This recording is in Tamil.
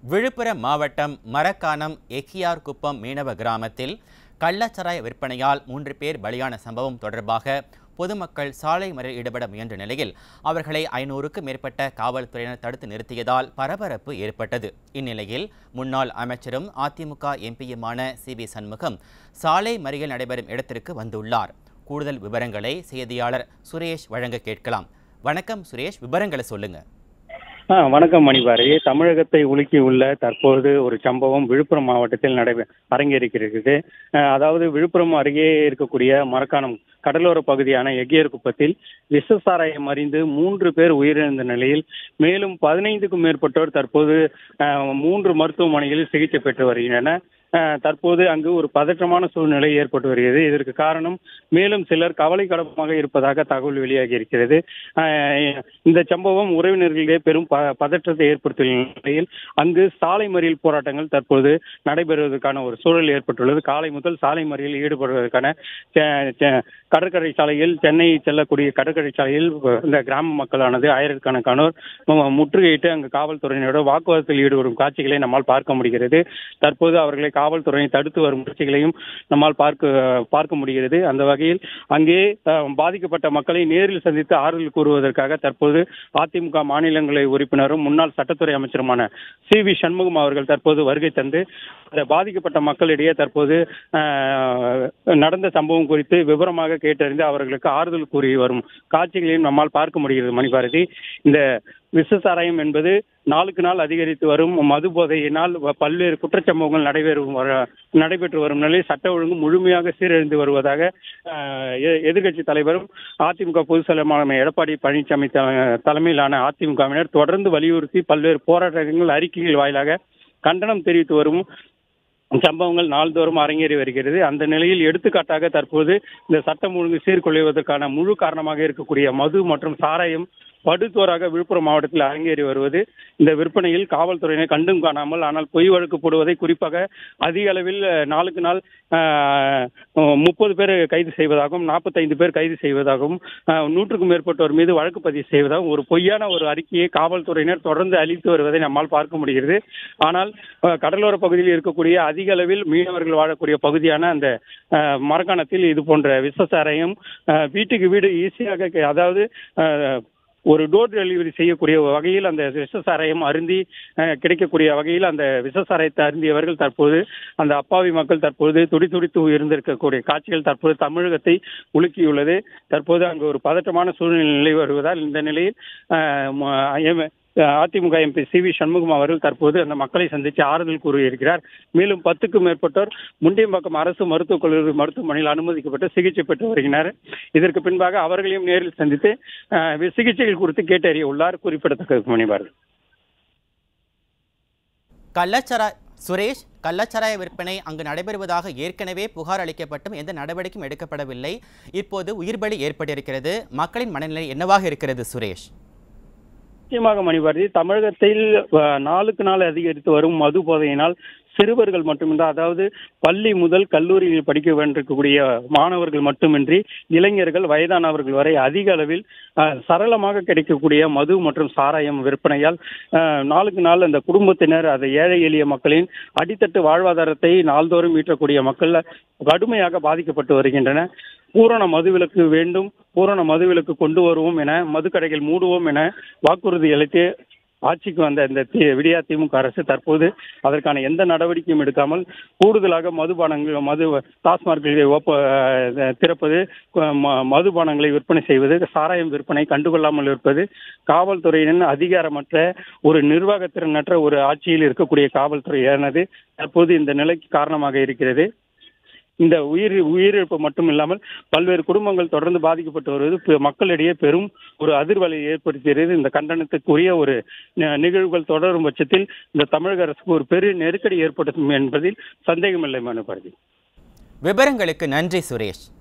விழுப்புரம் மாவட்டம் மரக்காணம் எக்கியார் குப்பம் மீனவ கிராமத்தில் கள்ளச்சாராய விற்பனையால் மூன்று பேர் பலியான சம்பவம் தொடர்பாக பொதுமக்கள் சாலை மறியலில் ஈடுபட முயன்ற நிலையில் அவர்களை ஐநூறுக்கும் மேற்பட்ட காவல்துறையினர் தடுத்து நிறுத்தியதால் பரபரப்பு ஏற்பட்டது இந்நிலையில் முன்னாள் அமைச்சரும் அதிமுக எம்பியுமான சி வி சண்முகம் சாலை மறியல் நடைபெறும் இடத்திற்கு வந்துள்ளார் கூடுதல் விவரங்களை செய்தியாளர் சுரேஷ் வழங்க கேட்கலாம் வணக்கம் சுரேஷ் விவரங்களை சொல்லுங்க ஆ வணக்கம் மணிபாரி தமிழகத்தை உலுக்கியுள்ள தற்போது ஒரு சம்பவம் விழுப்புரம் மாவட்டத்தில் நடைபெ அரங்கேறிக்கிறது அஹ், அதாவது விழுப்புரம் அருகே இருக்கக்கூடிய மரக்காணம் கடலோர பகுதியான எக்கியர் குப்பத்தில் விஷசாராயம் அறிந்து மூன்று பேர் உயிரிழந்த நிலையில் மேலும் பதினைந்துக்கும் மேற்பட்டோர் தற்போது அஹ், மூன்று மருத்துவமனைகளில் சிகிச்சை பெற்று வருகின்றனர் அஹ், தற்போது அங்கு ஒரு பதற்றமான சூழ்நிலை ஏற்பட்டு வருகிறது இதற்கு காரணம் மேலும் சிலர் கவலை கடமாக இருப்பதாக தகவல் வெளியாகி இருக்கிறது அஹ், இந்த சம்பவம் உறவினர்களிடையே பெரும் ப- பதற்றத்தை ஏற்படுத்தியுள்ள நிலையில் அங்கு சாலை மறியல் போராட்டங்கள் தற்போது நடைபெறுவதற்கான ஒரு சூழல் ஏற்பட்டுள்ளது காலை முதல் சாலை மறியலில் ஈடுபடுவதற்கான செ- செ- கடற்கரை சாலையில் சென்னை செல்லக்கூடிய கடற்கரை சாலையில் இந்த கிராம மக்களானது ஆயிரக்கணக்கானோர் மு- முற்றுகையிட்டு அங்கு காவல்துறையினரோட வாக்குவாதத்தில் ஈடுபடும் காட்சிகளை நம்மால் பார்க்க முடிகிறது தற்போது அவர்களை காவல்துறையை தடுத்து வரும் முயற்சிகளையும் நம்மால் பார்க்க பார்க்க முடிகிறது அந்த வகையில் அங்கே அஹ், பாதிக்கப்பட்ட மக்களை நேரில் சந்தித்து ஆறுதல் கூறுவதற்காக தற்போது அதிமுக மாநிலங்களவை உறுப்பினரும் முன்னாள் சட்டத்துறை அமைச்சருமான சி வி சண்முகம் அவர்கள் தற்போது வருகை தந்து அந்த பாதிக்கப்பட்ட மக்களிடையே தற்போது அஹ், நடந்த சம்பவம் குறித்து விவரமாக கேட்டறிந்து அவர்களுக்கு ஆறுதல் கூறி வரும் காட்சிகளையும் நம்மால் பார்க்க முடிகிறது மணிபாரதி இந்த விஷசாராயம் என்பது நாளுக்கு நாள் அதிகரித்து வரும் மது போதையினால் வ- பல்வேறு குற்றச்சம்பவங்கள் நடைபெறும் வர- நடைபெற்று வரும் நிலையில் சட்ட ஒழுங்கு முழுமையாக சீரழிந்து வருவதாக எதிர்கட்சி தலைவரும் அதிமுக பொதுச் செயலாளர் எடப்பாடி பழனிசாமி த- தலைமையிலான அதிமுகவினர் தொடர்ந்து வலியுறுத்தி பல்வேறு போராட்டங்கள் அறிக்கைகள் வாயிலாக கண்டனம் தெரிவித்து வரும் சம்பவங்கள் நாள்தோறும் அரங்கேறி வருகிறது அந்த நிலையில் எடுத்துக்காட்டாக தற்போது இந்த சட்டம் ஒழுங்கு சீர்குலைவதற்கான முழு காரணமாக இருக்கக்கூடிய மது மற்றும் சாராயம் படுதோறாக விழுப்புரம் மாவட்டத்தில் அரங்கேறி வருவது இந்த விற்பனையில் காவல்துறையினர் கண்டும் காணாமல் ஆனால் பொய் வழக்கு போடுவதை குறிப்பாக அதிக அளவில் அஹ், நாளுக்கு நாள் முப்பது பேர் கைது செய்வதாகவும் நாற்பத்தைந்து பேர் கைது செய்வதாகவும் அஹ், நூற்றுக்கும் மேற்பட்டோர் மீது வழக்கு பதிவு செய்வதாகவும் ஒரு பொய்யான ஒரு அறிக்கையை காவல்துறையினர் தொடர்ந்து அளித்து வருவதை நம்மால் பார்க்க முடிகிறது ஆனால் அஹ், கடலோர பகுதியில் இருக்கக்கூடிய அதிக அளவில் மீனவர்கள் வாழக்கூடிய பகுதியான அந்த அஹ், மரக்காணத்தில் இது போன்ற விஷசாரையும் அஹ், வீட்டுக்கு வீடு ஈஸியாக கி- அதாவது அஹ், ஒரு டோர் டெலிவரி செய்யக்கூடிய வகையில் அந்த விஷசாராயம் அருந்தி அஹ், கிடைக்கக்கூடிய வகையில் அந்த விஷசாராயத்தை அருந்தியவர்கள் தற்போது அந்த அப்பாவி மக்கள் தற்போது துடி துடித்து இருந்திருக்கக்கூடிய காட்சிகள் தற்போது தமிழகத்தை உலுக்கியுள்ளது தற்போது அங்கு ஒரு பதற்றமான சூழ்நிலை நிலை வருவதால் இந்த நிலையில் அஹ், ம- எம்- AIADMK MP C V Shanmugam அவர்கள் தற்போது அந்த மக்களை சந்தித்து ஆறுதல் கூறியிருக்கிறார் மேலும் பத்துக்கும் மேற்பட்டோர் முண்டியம்பாக்கம் அரசு மருத்துவக் கல்லூரி மருத்துவமனையில் அனுமதிக்கப்பட்டு சிகிச்சை பெற்று வருகின்றனர் இதற்கு பின்பாக அவர்களையும் நேரில் சந்தித்து அஹ், சிகிச்சைகள் குறித்து கேட்டறிய உள்ளார் குறிப்பிடத்தக்கது மணிபாரதி கள்ளச்சாராய சுரேஷ் கள்ளச்சாராய விற்பனை அங்கு நடைபெறுவதாக ஏற்கனவே புகார் அளிக்கப்பட்டும் எந்த நடவடிக்கையும் எடுக்கப்படவில்லை இப்போது உயிர்பலி ஏற்பட்டிருக்கிறது மக்களின் மனநிலை என்னவாக இருக்கிறது சுரேஷ் நிச்சயமாக மணிபாரதி தமிழகத்தில் அஹ், நாளுக்கு நாள் அதிகரித்து வரும் மது போதையினால் சிறுவர்கள் மட்டுமின்றி அதாவது பள்ளி முதல் கல்லூரியில் படிக்க வேண்டியிருக்கக்கூடிய மாணவர்கள் மட்டுமின்றி இளைஞர்கள் வயதானவர்கள் வரை அதிக அளவில் அஹ், சரளமாக கிடைக்கக்கூடிய மது மற்றும் சாராயம் விற்பனையால் அஹ், நாளுக்கு நாள் அந்த குடும்பத்தினர் அதை ஏழை எளிய மக்களின் அடித்தட்டு வாழ்வாதாரத்தை நாள்தோறும் ஈட்டக்கூடிய மக்கள் கடுமையாக பாதிக்கப்பட்டு வருகின்றன பூரண மதுவிலக்கு வேண்டும் பூரண மதுவிலக்கு கொண்டு வருவோம் என மதுக்கடைகள் மூடுவோம் என வாக்குறுதி அளித்து ஆட்சிக்கு வந்த இந்த தி- விடியா திமுக அரசு தற்போது அதற்கான எந்த நடவடிக்கையும் எடுக்காமல் கூடுதலாக மதுபானங்கள் மது டாஸ்மார்க்களை ஓப்ப அஹ், திறப்பது கு- ம- மதுபானங்களை விற்பனை செய்வது சாராயம் விற்பனை கண்டுகொள்ளாமல் இருப்பது காவல்துறையினர் அதிகாரமற்ற ஒரு நிர்வாகத்திறனற்ற ஒரு ஆட்சியில் இருக்கக்கூடிய காவல்துறையானது தற்போது இந்த நிலைக்கு காரணமாக இருக்கிறது இந்த உயிர் உயிரிழப்பு மட்டும் இல்லாமல் பல்வேறு குடும்பங்கள் தொடர்ந்து பாதிக்கப்பட்டு வருவது பெ- மக்களிடையே பெரும் ஒரு அதிர்வலை ஏற்படுத்துகிறது இந்த கண்டனத்துக்குரிய ஒரு நி- நிகழ்வுகள் தொடரும் பட்சத்தில் இந்த தமிழக அரசுக்கு ஒரு பெரிய நெருக்கடி ஏற்படுத்தும் என்பதில் சந்தேகமில்லை மனுபாரதி விவரங்களுக்கு நன்றி சுரேஷ்